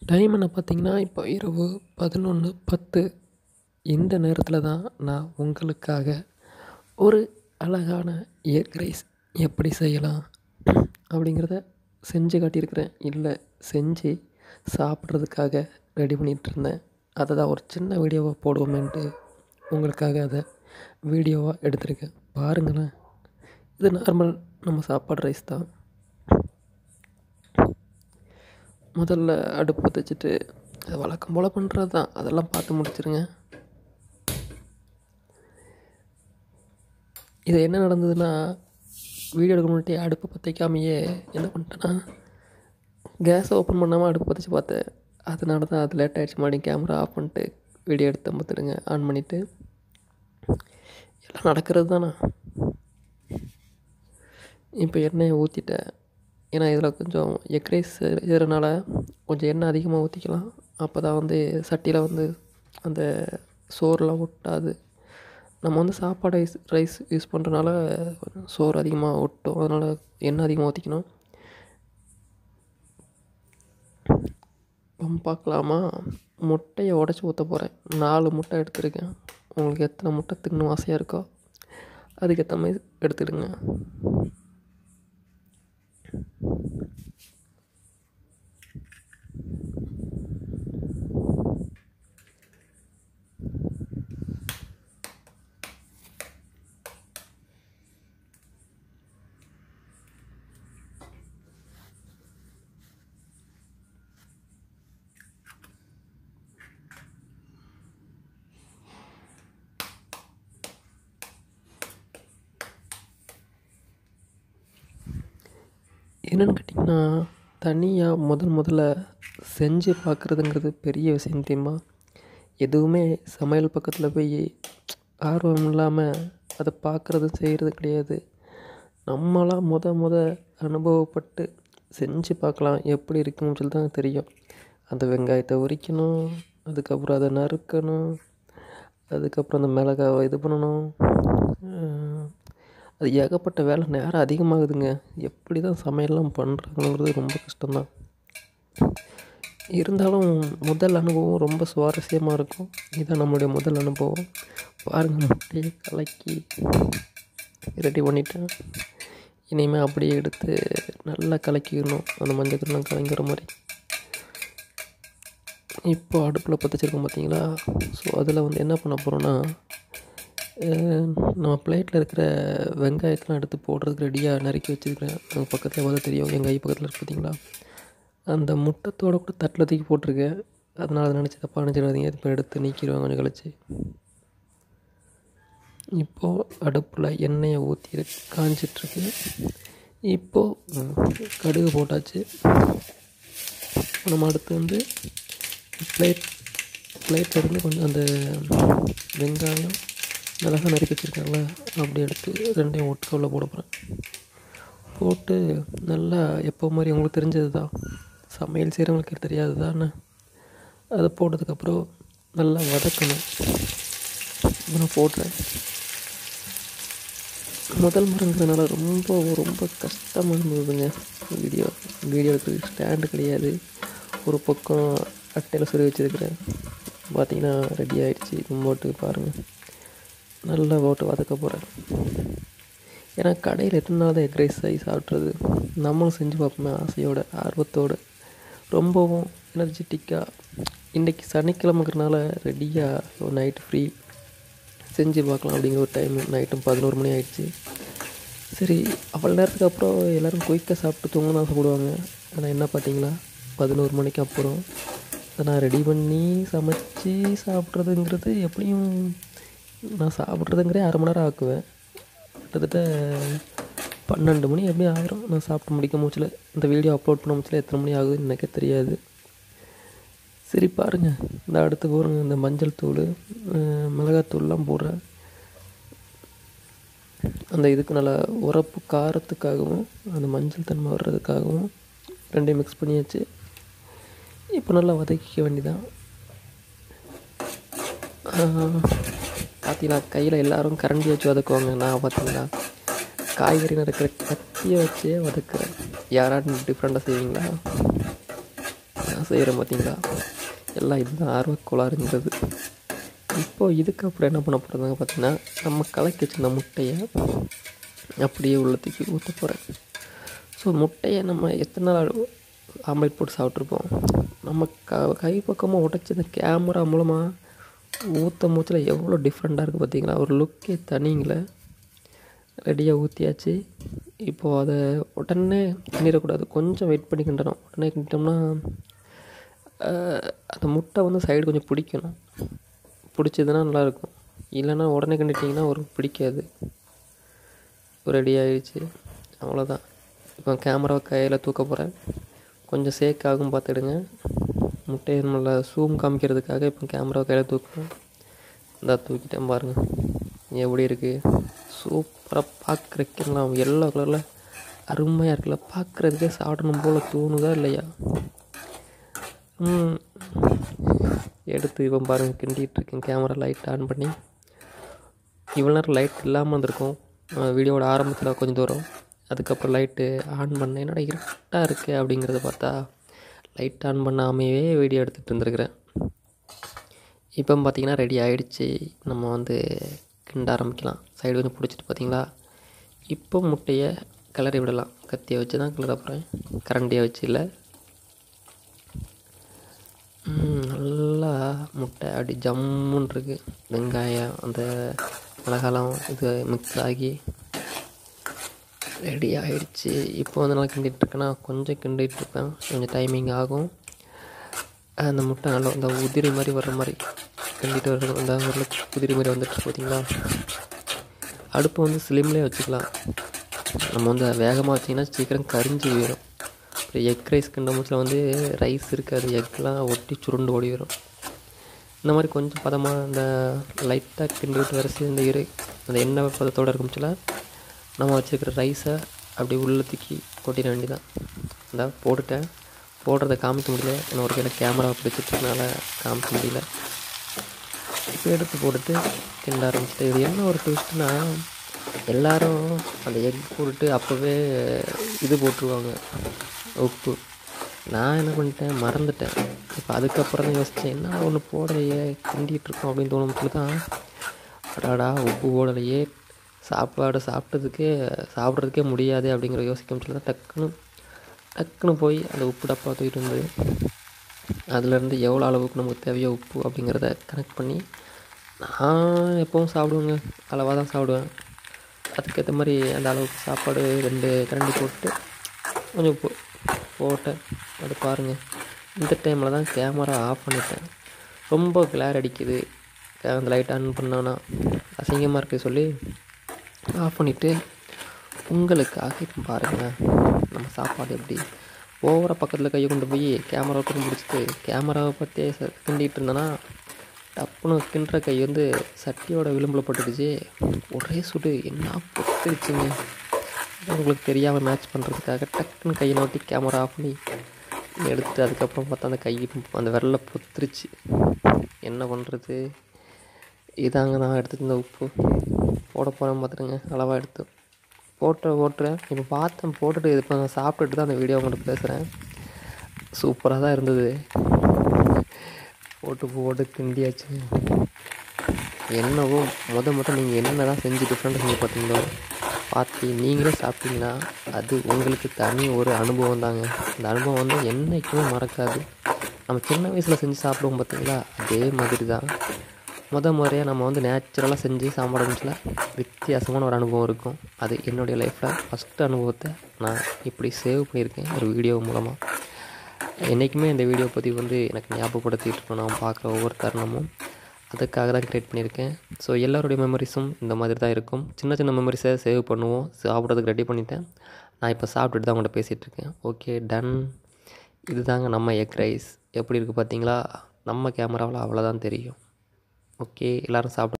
time என்ன பார்த்தீங்கன்னா இப்போ இரவு பதினொன்று பத்து இந்த நேரத்தில் தான் நான் உங்களுக்காக ஒரு அழகான எக் ரைஸ் எப்படி செய்யலாம் அப்படிங்கிறத செஞ்சு காட்டியிருக்கிறேன் இல்லை செஞ்சு சாப்பிட்றதுக்காக ரெடி பண்ணிகிட்டு இருந்தேன் அதை தான் ஒரு சின்ன வீடியோவாக போடுவோமேன்ட்டு உங்களுக்காக அதை வீடியோவாக எடுத்திருக்கேன் பாருங்களேன் இது நார்மல் நம்ம சாப்பாடு ரைஸ் தான் முதல்ல அடுப்பு பற்ற வச்சுட்டு அது வழக்கம் போல் பண்ணுறது தான் அதெல்லாம் பார்த்து முடிச்சிருங்க இது என்ன நடந்ததுன்னா வீடியோ எடுக்க முன்னாடி அடுப்பு பற்றிக்காமையே என்ன பண்ணிட்டேன்னா கேஸை ஓப்பன் பண்ணாமல் அடுப்பு பற்றிச்சு பார்த்தேன் அதனால தான் அது லேட் ஆகிடுச்சு மறுபடியும் கேமரா ஆஃப் பண்ணிட்டு வீடியோ எடுத்து பார்த்துடுங்க ஆன் பண்ணிவிட்டு எல்லாம் நடக்கிறது தானே இப்போ எண்ணெயை ஊற்றிட்டேன் ஏன்னா இதில் கொஞ்சம் எக் ரைஸ் செய்கிறனால கொஞ்சம் எண்ணெய் அதிகமாக ஊற்றிக்கலாம் அப்போ தான் வந்து சட்டியில் வந்து அந்த சோறுலாம் ஒட்டாது நம்ம வந்து சாப்பாடு ரைஸ் ரைஸ் யூஸ் பண்ணுறனால சோறு அதிகமாக ஒட்டும் அதனால் எண்ணெய் அதிகமாக ஊற்றிக்கணும் இப்போ பார்க்கலாமா முட்டையை உடச்சி ஊற்ற போகிறேன் நாலு முட்டை எடுத்துருக்கேன் உங்களுக்கு எத்தனை முட்டை தின்னு ஆசையாக இருக்கோ அதுக்கேற்ற மாதிரி எடுத்துடுங்க என்னென்னு கேட்டிங்கன்னா தனியாக முதல் முதல்ல செஞ்சு பார்க்குறதுங்கிறது பெரிய விஷயம் தெரியுமா எதுவுமே சமையல் பக்கத்தில் போய் ஆர்வம் இல்லாமல் அதை பார்க்குறது செய்கிறது கிடையாது நம்மளாம் முத முத அனுபவப்பட்டு செஞ்சு பார்க்கலாம் எப்படி இருக்குன்னு சொல்லி தான் தெரியும் அந்த வெங்காயத்தை உரிக்கணும் அதுக்கப்புறம் அதை நறுக்கணும் அதுக்கப்புறம் அந்த மிளகாவை இது பண்ணணும் அது ஏகப்பட்ட வேலை நேரம் அதிகமாகுதுங்க எப்படி தான் சமையல்லாம் பண்ணுறாங்கிறது ரொம்ப கஷ்டம்தான் இருந்தாலும் முதல் அனுபவம் ரொம்ப சுவாரஸ்யமாக இருக்கும் இதுதான் நம்மளுடைய முதல் அனுபவம் பாருங்கள் முட்டையை கலக்கி ரெடி பண்ணிட்டேன் இனிமேல் அப்படியே எடுத்து நல்லா கலக்கிக்கணும் அந்த மஞ்சள் கருணம் கலங்கிற மாதிரி இப்போ அடுப்பில் பற்ற வச்சுருக்கோம் பார்த்தீங்களா ஸோ அதில் வந்து என்ன பண்ண போகிறோன்னா நம்ம பிளேட்டில் இருக்கிற வெங்காயத்தெலாம் எடுத்து போடுறதுக்கு ரெடியாக நறுக்கி வச்சுருக்கிறேன் அங்கே பக்கத்தில் பார்த்தா தெரியும் எங்கள் கை பக்கத்தில் இருக்கு பார்த்தீங்களா அந்த முட்டத்தோட கூட தட்டில் தூக்கி போட்டிருக்கேன் அதனால் அதை நினச்சி தப்பாக நினச்சிடாதீங்க இப்போ எடுத்து நீக்கிடுவாங்க கொஞ்சம் கழிச்சு இப்போது அடுப்பில் எண்ணெயை ஊற்றி காஞ்சிட்ருக்கு இப்போது கடுகு போட்டாச்சு நம்ம அடுத்து வந்து பிளேட் பிளேட்டில் இருந்து கொஞ்சம் அந்த வெங்காயம் மிளகா நறுக்கி வச்சுருக்காங்களே அப்படி எடுத்து ரெண்டையும் ஒட்டுக்கவில் போட போகிறேன் போட்டு நல்லா எப்போ மாதிரி உங்களுக்கு தெரிஞ்சது தான் சமையல் செய்கிறவங்களுக்கு தெரியாது தானே அதை போட்டதுக்கப்புறம் நல்லா வதக்கணும் இப்போ நான் போடுறேன் முதல் முறைங்கிறதுனால ரொம்ப ரொம்ப கஷ்டமாக இருந்ததுங்க வீடியோ வீடியோ எடுக்கிறது ஸ்டாண்டு கிடையாது ஒரு பக்கம் அட்டையில் சொல்லி வச்சுருக்கிறேன் பார்த்தீங்கன்னா ரெடி ஆகிடுச்சு போட்டு பாருங்கள் நல்லா போட்டு வதக்க போகிறேன் ஏன்னா கடையில் எத்தனை நாள் தான் எக் ரைஸ் ஆகி சாப்பிட்றது நம்மளும் செஞ்சு பார்ப்போமே ஆசையோட ஆர்வத்தோடு ரொம்பவும் எனர்ஜெட்டிக்காக இன்றைக்கி சனிக்கிழமைங்கிறனால ரெடியாக நைட்டு ஃப்ரீ செஞ்சு பார்க்கலாம் அப்படிங்கிற ஒரு டைம் நைட்டும் பதினோரு மணி ஆகிடுச்சு சரி அவ்வளோ நேரத்துக்கு அப்புறம் எல்லோரும் குயிக்காக சாப்பிட்டு தூங்கணும் ஆசைப்படுவாங்க ஆனால் என்ன பார்த்தீங்களா பதினோரு மணிக்கு அப்புறம் அதை நான் ரெடி பண்ணி சமைச்சு சாப்பிட்றதுங்கிறது எப்படியும் நான் சாப்பிட்றதுங்கிறே அரை மணி நேரம் ஆக்குவேன் கிட்டத்தட்ட பன்னெண்டு மணி எப்படி ஆயிரும் நான் சாப்பிட்டு முடிக்க மூச்சில் இந்த வீடியோ அப்லோட் பண்ண மூச்சில் எத்தனை மணி ஆகுதுன்னு எனக்கே தெரியாது சரி பாருங்கள் இந்த அடுத்து போடுங்க இந்த மஞ்சள் தூள் மிளகாத்தூள்லாம் போடுறேன் அந்த இதுக்கு நல்லா உரப்பு காரத்துக்காகவும் அந்த மஞ்சள் தன்மை வர்றதுக்காகவும் ரெண்டையும் மிக்ஸ் பண்ணியாச்சு இப்போ நல்லா வதக்கிக்க வேண்டியதான் பார்த்தீங்களா கையில் எல்லோரும் கரண்டி வச்சு வதக்குவாங்க நான் பார்த்தீங்களா காய்கறி நறுக்கிற கத்தியை வச்சே வதக்குறேன் யாராவது டிஃப்ரெண்ட்டாக செய்வீங்களா செய்கிறேன் பார்த்தீங்களா எல்லாம் இதுதான் ஆர்வக் கோளாறுங்கிறது இப்போ இதுக்கப்புறம் என்ன பண்ண போகிறதுங்க பார்த்தீங்கன்னா நம்ம கலக்கி வச்சிருந்த முட்டையை அப்படியே உள்ளத்துக்கு ஊற்ற போகிறேன் ஸோ முட்டையை நம்ம எத்தனை நாள் ஆம்லேட் போட்டு சாப்பிட்ருப்போம் நம்ம க கை பக்கமாக உடச்சி இந்த கேமரா மூலமாக ஊற்ற மூச்சில் எவ்வளோ டிஃப்ரெண்ட்டாக இருக்குது பார்த்தீங்களா ஒரு லுக்கே தனிங்களே ரெடியாக ஊற்றியாச்சு இப்போது அதை உடனே கிண்டிடக்கூடாது கொஞ்சம் வெயிட் பண்ணி கிண்டணும் உடனே கிண்டிட்டோம்னா அந்த முட்டை வந்து சைடு கொஞ்சம் பிடிக்கணும் பிடிச்சதுன்னா நல்லாயிருக்கும் இல்லைன்னா உடனே கிண்டிட்டிங்கன்னா ஒரு பிடிக்காது ரெடி ஆகிடுச்சு அவ்வளோதான் இப்போ கேமராவை கையில் தூக்க போகிறேன் கொஞ்சம் சேக் ஆகும் பார்த்துடுங்க முட்டையை நல்லா சூம் காமிக்கிறதுக்காக இப்போ கேமராவை கையில் தூக்குறேன் இந்த தூக்கிட்டேன் பாருங்கள் எப்படி இருக்குது சூப்பராக பார்க்குறக்கெல்லாம் எல்லோ கலரில் அருமையாக இருக்குல்ல பார்க்குறதுக்கே சாப்பிடணும் போல் தோணுதா இல்லையா எடுத்து இப்போ பாருங்கள் கிண்டிகிட்டு இருக்கேன் கேமரா லைட் ஆன் பண்ணி இவ்வளோ நேரம் லைட் இல்லாமல் இருந்திருக்கும் வீடியோவோட ஆரம்பத்தில் கொஞ்சம் தூரம் அதுக்கப்புறம் லைட்டு ஆன் பண்ணேன் என்னடா இருட்டாக இருக்குது அப்படிங்கிறத பார்த்தா லைட் ஆன் பண்ணாமையே வீடியோ எடுத்துகிட்டு இருந்திருக்கிறேன் இப்போ பார்த்தீங்கன்னா ரெடி ஆகிடுச்சு நம்ம வந்து கிண்ட ஆரம்பிக்கலாம் சைடு கொஞ்சம் பிடிச்சிட்டு பார்த்தீங்களா இப்போ முட்டையை கிளறி விடலாம் கத்தியை வச்சு தான் கிளற போகிறேன் கரண்டியை வச்சு இல்லை நல்லா முட்டை அப்படி ஜம்முன்னு இருக்குது வெங்காயம் அந்த மிளகாலாம் இது மிக்ஸ் ஆகி ரெடி ஆகிடுச்சு இப்போ வந்து நல்லா கிண்டிகிட்டு இருக்கேன்னா கொஞ்சம் கிண்டிகிட்டு இருப்பேன் கொஞ்சம் டைமிங் ஆகும் அந்த முட்டை நல்லா அந்த உதிரி மாதிரி வர்ற மாதிரி கிண்டிட்டு வர அந்த ஒரு உதிரி மாதிரி வந்துட்டு பார்த்தீங்களா அடுப்பு வந்து ஸ்லிம்லேயே வச்சுக்கலாம் நம்ம வந்து வேகமாக வச்சிங்கன்னா சீக்கிரம் கரிஞ்சு போயிடும் இப்போ எக் ரைஸ் கிண்ட மூச்சில் வந்து ரைஸ் இருக்காது எக்லாம் ஒட்டி சுருண்டு ஓடி வரும் இந்த மாதிரி கொஞ்சம் பதமாக அந்த லைட்டாக கிண்டி விட்டு வரிசை இந்த இரு அந்த எண்ணெய் பதத்தோடு இருக்கும்ச்சுல நம்ம வச்சுருக்கிற ரைஸை அப்படி உள்ள தூக்கி கொட்டிட வேண்டியதான் இந்த போட்டுட்டேன் போடுறத காமிக்க முடியல ஏன்னா ஒரு கையில் கேமரா பிடிச்சிட்டதுனால காமிக்க முடியல இப்போ எடுத்து போட்டுட்டு கிண்ட ஆரம்பிச்சிட்டு இது என்ன ஒரு ட்விஸ்ட்னா எல்லோரும் அந்த எக் போட்டுட்டு அப்போவே இது போட்டுருவாங்க உப்பு நான் என்ன பண்ணிட்டேன் மறந்துட்டேன் இப்போ அதுக்கப்புறம் தான் யோசித்தேன் என்ன ஒன்று போடலையே கிண்டிகிட்டு இருக்கோம் அப்படின்னு தோணும்போது தான் அடாடா உப்பு போடலையே சாப்பாடு சாப்பிட்டதுக்கே சாப்பிட்றதுக்கே முடியாது அப்படிங்கிற யோசிக்க சொல்லி தான் டக்குன்னு டக்குன்னு போய் அந்த உப்பு டப்பா தூக்கிட்டு வந்து அதுலேருந்து எவ்வளோ அளவுக்கு நமக்கு தேவையோ உப்பு அப்படிங்கிறத கனெக்ட் பண்ணி நான் எப்பவும் சாப்பிடுவேங்க அளவாக தான் சாப்பிடுவேன் அதுக்கேற்ற மாதிரி அந்த அளவுக்கு சாப்பாடு ரெண்டு கரண்டி போட்டு கொஞ்சம் உப்பு போட்டேன் அது பாருங்கள் இந்த டைமில் தான் கேமரா ஆஃப் பண்ணிட்டேன் ரொம்ப கிளார் அடிக்குது அந்த லைட் ஆன் பண்ணோன்னா அசிங்கமாக இருக்குது சொல்லி ஆஃப் பண்ணிவிட்டு உங்களுக்காக இப்போ பாருங்கள் நம்ம சாப்பாடு எப்படி ஓவராக பக்கத்தில் கையை கொண்டு போய் கேமரா கொண்டு பிடிச்சிட்டு கேமராவை பற்றியே கிண்டிகிட்டு இருந்தேன்னா டப்புன்னு கிண்டுற கை வந்து சட்டியோட விளிம்பில் பட்டுடுச்சு ஒரே சுடு என்ன பொத்துருச்சுங்க உங்களுக்கு தெரியாமல் மேட்ச் பண்ணுறதுக்காக டக்குன்னு கையை நோட்டி கேமரா ஆஃப் பண்ணி எடுத்துட்டு அதுக்கப்புறம் பார்த்தா அந்த கை அந்த விரலில் பொத்துருச்சு என்ன பண்ணுறது இதாங்க நான் எடுத்துட்டு இருந்த உப்பு போட போகிறேன் பார்த்துருங்க அளவாக எடுத்து போட்டு போட்டுறேன் இப்போ பார்த்தேன் போட்டுட்டு இப்போ நான் சாப்பிட்டுட்டு தான் அந்த வீடியோ உங்கள்கிட்ட பேசுகிறேன் சூப்பராக தான் இருந்தது போட்டு போட்டு கிண்டியாச்சு என்னவோ முத மட்டும் நீங்கள் என்னென்ன தான் செஞ்சு டிஃப்ரெண்ட் செஞ்சு பார்த்தீங்களோ பார்த்து நீங்களே சாப்பிட்டீங்கன்னா அது உங்களுக்கு தனி ஒரு அனுபவம் தாங்க அந்த அனுபவம் வந்து என்றைக்குமே மறக்காது நம்ம சின்ன வயசில் செஞ்சு சாப்பிடுவோம் பார்த்தீங்களா அதே மாதிரி தான் முத முறையாக நம்ம வந்து நேச்சுரலாக செஞ்சு சாப்பிட முடியல வித்தியாசமான ஒரு அனுபவம் இருக்கும் அது என்னுடைய லைஃப்பில் ஃபஸ்ட்டு அனுபவத்தை நான் இப்படி சேவ் பண்ணியிருக்கேன் ஒரு வீடியோ மூலமாக என்றைக்குமே இந்த வீடியோ பற்றி வந்து எனக்கு ஞாபகப்படுத்திட்டு இருக்கணும் நான் பார்க்குற ஒவ்வொரு தருணமும் அதுக்காக தான் க்ரியேட் பண்ணியிருக்கேன் ஸோ எல்லாருடைய மெமரிஸும் இந்த மாதிரி தான் இருக்கும் சின்ன சின்ன மெமரிஸை சேவ் பண்ணுவோம் சாப்பிட்றதுக்கு ரெடி பண்ணிட்டேன் நான் இப்போ சாப்பிட்டுட்டு தான் உங்கள்கிட்ட பேசிகிட்ருக்கேன் ஓகே டன் இது தாங்க நம்ம எக் ரைஸ் எப்படி இருக்குது பார்த்தீங்களா நம்ம கேமராவில் அவ்வளோதான் தெரியும் ஓகே எல்லோரும் சாப்பிட்டு